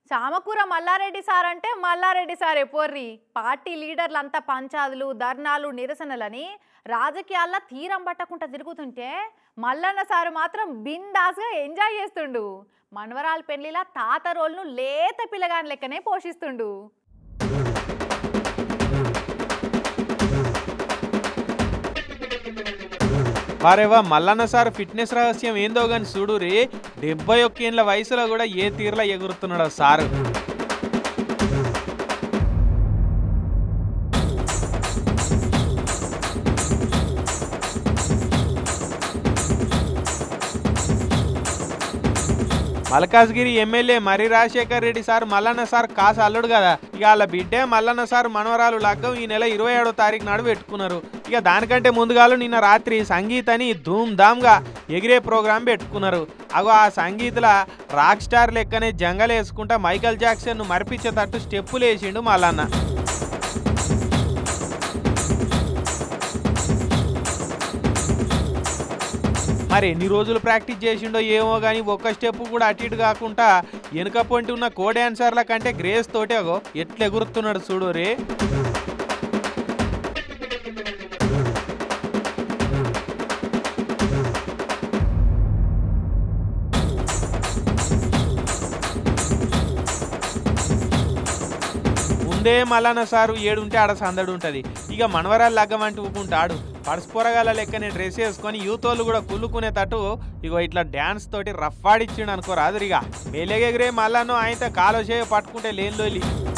Chamakura Mallareddy sir అంటే మల్లారెడ్డి సారే పోర్రి party లీడర్లంతా పంచాదులు ధర్నాలు నిరసనలని రాజకీయాల్లో తీరం పట్టకుండా తిరుగుతుంటే మల్లన్న సారు మాత్రం బిందాస్గా ఎంజాయ్ చేస్తుండు మనవరాల పెళ్లిలా తాత రోల్ను లేత పిల్లగాని లెక్కనే పోషిస్తుండు వారేవా మల్లన్న సార్ ఫిట్నెస్ రహస్యం ఏందో గాని చూడు రే డెబ్బై ఒక్క ఏళ్ళ వయసులో కూడా ఏ తీరులో ఎగురుతున్నాడో సారు మల్కాజ్గిరి ఎమ్మెల్యే మరి రాజశేఖర్ రెడ్డి సార్ మల్లన్న సార్ కాస అల్లుడు కదా ఇక వాళ్ళ బిడ్డే మల్లన్న సార్ మనవరాలు లగ్గం ఈ నెల ఇరవై ఏడో తారీఖు నాడు పెట్టుకున్నారు ఇక దానికంటే ముందుగాలు నిన్న రాత్రి సంగీత్ అని ధూమ్ ధామ్గా ఎగిరే ప్రోగ్రాం పెట్టుకున్నారు అగో ఆ సంగీత్ల రాక్ స్టార్ లెక్కనే జంగల్ వేసుకుంటా మైకల్ జాక్సన్ ను మరిపించేటట్టు స్టెప్పులు వేసిండు మల్లన్న మరి ఎన్ని రోజులు ప్రాక్టీస్ చేసిండో ఏమో కానీ ఒక్క స్టెప్ కూడా అటు ఇటు కాకుండా వెనుక పొంటి ఉన్న కో డాన్సర్ల కంటే గ్రేస్ తోటే అగో ఎట్లా ఎగురుతున్నాడు చూడు రే ముందే మల్లన్న సారు ఏడుంటే ఆడ సందడి ఉంటుంది ఇక మనవరాలు లగ్గమంటూ ఊకుంటాడు పరస్పొరగాల లెక్కనే డ్రెస్ వేసుకొని యూత్ వాళ్ళు కూడా కుళ్ళుకునేటట్టు ఇగో ఇట్లా డ్యాన్స్ తోటి రఫ్ ఆడిచ్చిండు అనుకో రాదురిగా మెలగెగిరే మల్లన్నో ఆయన కాలో చేయ పట్టుకుంటే లేని లోలి